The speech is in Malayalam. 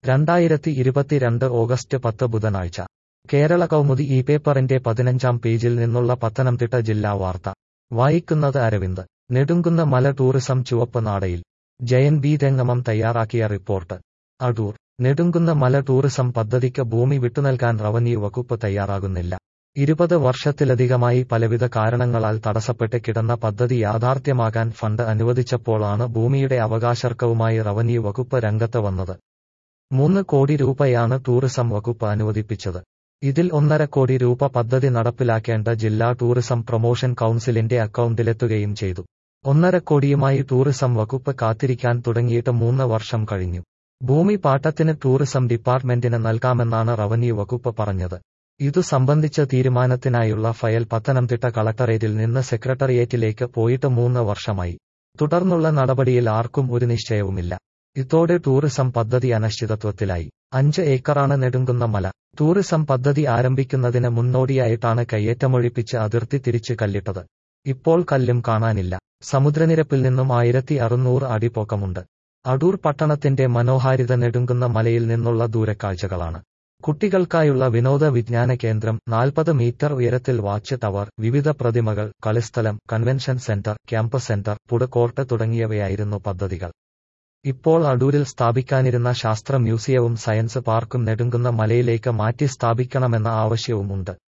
രണ്ടായിരത്തി ഇരുപത്തിരണ്ട് ഓഗസ്റ്റ് പത്ത് ബുധനാഴ്ച കേരള കൗമുദി ഈ പേപ്പറിന്റെ പതിനഞ്ചാം പേജിൽ നിന്നുള്ള പത്തനംതിട്ട ജില്ലാ വാർത്ത വായിക്കുന്നത് അരവിന്ദ് നെടുങ്കുന്ന മല ടൂറിസം ചുവപ്പ് നാടയിൽ ജയൻ ബി തെങ്ങമം തയ്യാറാക്കിയ റിപ്പോർട്ട് അടൂർ നെടുങ്കുന്ന മല ടൂറിസം പദ്ധതിക്ക് ഭൂമി വിട്ടുനൽകാൻ റവന്യൂ വകുപ്പ് തയ്യാറാകുന്നില്ല ഇരുപത് വർഷത്തിലധികമായി പലവിധ കാരണങ്ങളാൽ തടസ്സപ്പെട്ട് കിടന്ന പദ്ധതി യാഥാർത്ഥ്യമാകാൻ ഫണ്ട് അനുവദിച്ചപ്പോഴാണ് ഭൂമിയുടെ അവകാശർക്കവുമായി റവന്യൂ വകുപ്പ് രംഗത്ത് വന്നത് മൂന്ന് കോടി രൂപയാണ് ടൂറിസം വകുപ്പ് അനുവദിപ്പിച്ചത് ഇതിൽ ഒന്നര കോടി രൂപ പദ്ധതി നടപ്പിലാക്കേണ്ട ജില്ലാ ടൂറിസം പ്രൊമോഷൻ കൌൺസിലിന്റെ അക്കൗണ്ടിലെത്തുകയും ചെയ്തു ഒന്നര കോടിയുമായി ടൂറിസം വകുപ്പ് കാത്തിരിക്കാൻ തുടങ്ങിയിട്ട് മൂന്ന് വർഷം കഴിഞ്ഞു ഭൂമി പാട്ടത്തിന് ടൂറിസം ഡിപ്പാർട്ട്മെന്റിന് നൽകാമെന്നാണ് റവന്യൂ വകുപ്പ് പറഞ്ഞത് ഇതു സംബന്ധിച്ച തീരുമാനത്തിനായുള്ള ഫയൽ പത്തനംതിട്ട കളക്ടറേറ്റിൽ നിന്ന് സെക്രട്ടേറിയറ്റിലേക്ക് പോയിട്ട് മൂന്ന് വർഷമായി തുടർന്നുള്ള നടപടിയിൽ ആർക്കും ഒരു നിശ്ചയവുമില്ല ഇതോടെ ടൂറിസം പദ്ധതി അനിശ്ചിതത്വത്തിലായി അഞ്ച് ഏക്കറാണ് നെടുങ്കുന്ന മല ടൂറിസം പദ്ധതി ആരംഭിക്കുന്നതിന് മുന്നോടിയായിട്ടാണ് കയ്യേറ്റമൊഴിപ്പിച്ച് അതിർത്തി തിരിച്ച് കല്ലിട്ടത് ഇപ്പോൾ കല്ലും കാണാനില്ല സമുദ്രനിരപ്പിൽ നിന്നും ആയിരത്തി അറുന്നൂറ് അടി പൊക്കമുണ്ട് അടൂർ പട്ടണത്തിന്റെ മനോഹാരിത നെടുങ്കുന്ന മലയിൽ നിന്നുള്ള ദൂരക്കാഴ്ചകളാണ് കുട്ടികൾക്കായുള്ള വിനോദ വിജ്ഞാന കേന്ദ്രം നാൽപ്പത് മീറ്റർ ഉയരത്തിൽ വാച്ച് ടവർ വിവിധ പ്രതിമകൾ കളിസ്ഥലം convention centre camp centre food court തുടങ്ങിയവയായിരുന്നു പദ്ധതികൾ ഇപ്പോൾ അടൂരിൽ സ്ഥാപിക്കാനിരുന്ന ശാസ്ത്ര മ്യൂസിയവും സയൻസ് പാർക്കും നെടുങ്കുന്ന മലയിലേക്ക് മാറ്റി സ്ഥാപിക്കണമെന്ന ആവശ്യവും ഉണ്ട്